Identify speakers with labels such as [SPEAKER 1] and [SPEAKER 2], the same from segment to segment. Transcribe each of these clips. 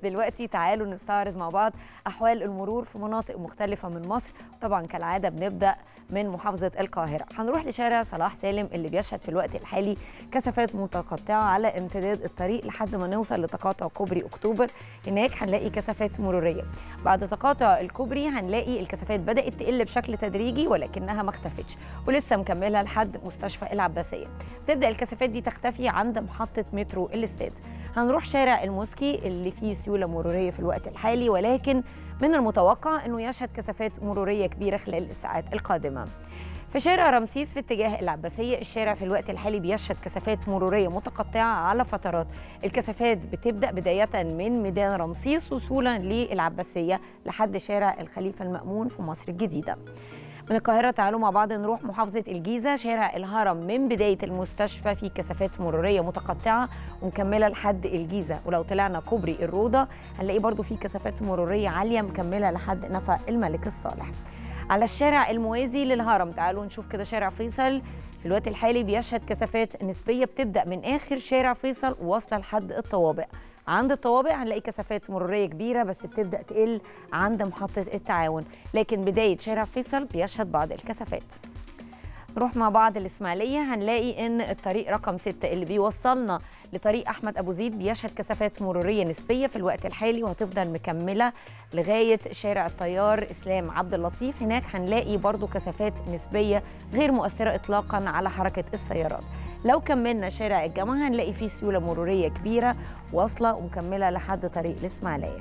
[SPEAKER 1] دلوقتي تعالوا نستعرض مع بعض احوال المرور في مناطق مختلفه من مصر طبعا كالعاده بنبدا من محافظه القاهره هنروح لشارع صلاح سالم اللي بيشهد في الوقت الحالي كثافات متقطعه على امتداد الطريق لحد ما نوصل لتقاطع كوبري اكتوبر هناك هنلاقي كثافات مروريه بعد تقاطع الكوبري هنلاقي الكثافات بدات تقل بشكل تدريجي ولكنها ما اختفتش ولسه مكمله لحد مستشفى العباسيه تبدا الكثافات دي تختفي عند محطه مترو الاستاد هنروح شارع الموسكي اللي فيه سيوله مروريه في الوقت الحالي ولكن من المتوقع انه يشهد كثافات مروريه كبيره خلال الساعات القادمه في شارع رمسيس في اتجاه العباسية الشارع في الوقت الحالي بيشهد كثافات مرورية متقطعة على فترات الكثافات بتبدأ بداية من ميدان رمسيس وصولا للعباسية لحد شارع الخليفة المأمون في مصر الجديدة من القاهرة تعالوا مع بعض نروح محافظة الجيزة شارع الهرم من بداية المستشفى في كثافات مرورية متقطعة ومكملة لحد الجيزة ولو طلعنا كوبري الروضة هنلاقي برضو في كثافات مرورية عالية مكملة لحد نفق الملك الصالح على الشارع الموازي للهرم تعالوا نشوف كده شارع فيصل في الوقت الحالي بيشهد كثافات نسبية بتبدأ من آخر شارع فيصل واصلة لحد الطوابق عند الطوابق هنلاقي كثافات مروريه كبيره بس بتبدا تقل عند محطه التعاون لكن بدايه شارع فيصل بيشهد بعض الكثافات نروح مع بعض الاسماعيليه هنلاقي ان الطريق رقم 6 اللي بيوصلنا لطريق احمد ابو زيد بيشهد كثافات مروريه نسبيه في الوقت الحالي وهتفضل مكمله لغايه شارع الطيار اسلام عبد اللطيف هناك هنلاقي برضو كثافات نسبيه غير مؤثره اطلاقا على حركه السيارات لو كملنا شارع الجامعه هنلاقي فيه سيوله مروريه كبيره واصله ومكمله لحد طريق الاسماعيليه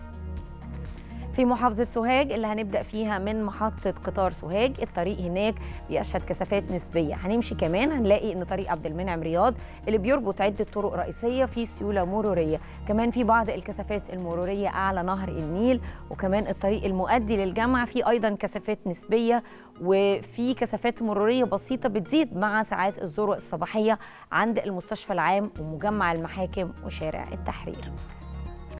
[SPEAKER 1] في محافظة سوهاج اللي هنبدأ فيها من محطة قطار سوهاج الطريق هناك بيشهد كثافات نسبية هنمشي كمان هنلاقي ان طريق عبد المنعم رياض اللي بيربط عدة طرق رئيسية فيه سيولة مرورية كمان في بعض الكثافات المرورية أعلى نهر النيل وكمان الطريق المؤدي للجامعة فيه أيضا كثافات نسبية وفي كثافات مرورية بسيطة بتزيد مع ساعات الذروة الصباحية عند المستشفى العام ومجمع المحاكم وشارع التحرير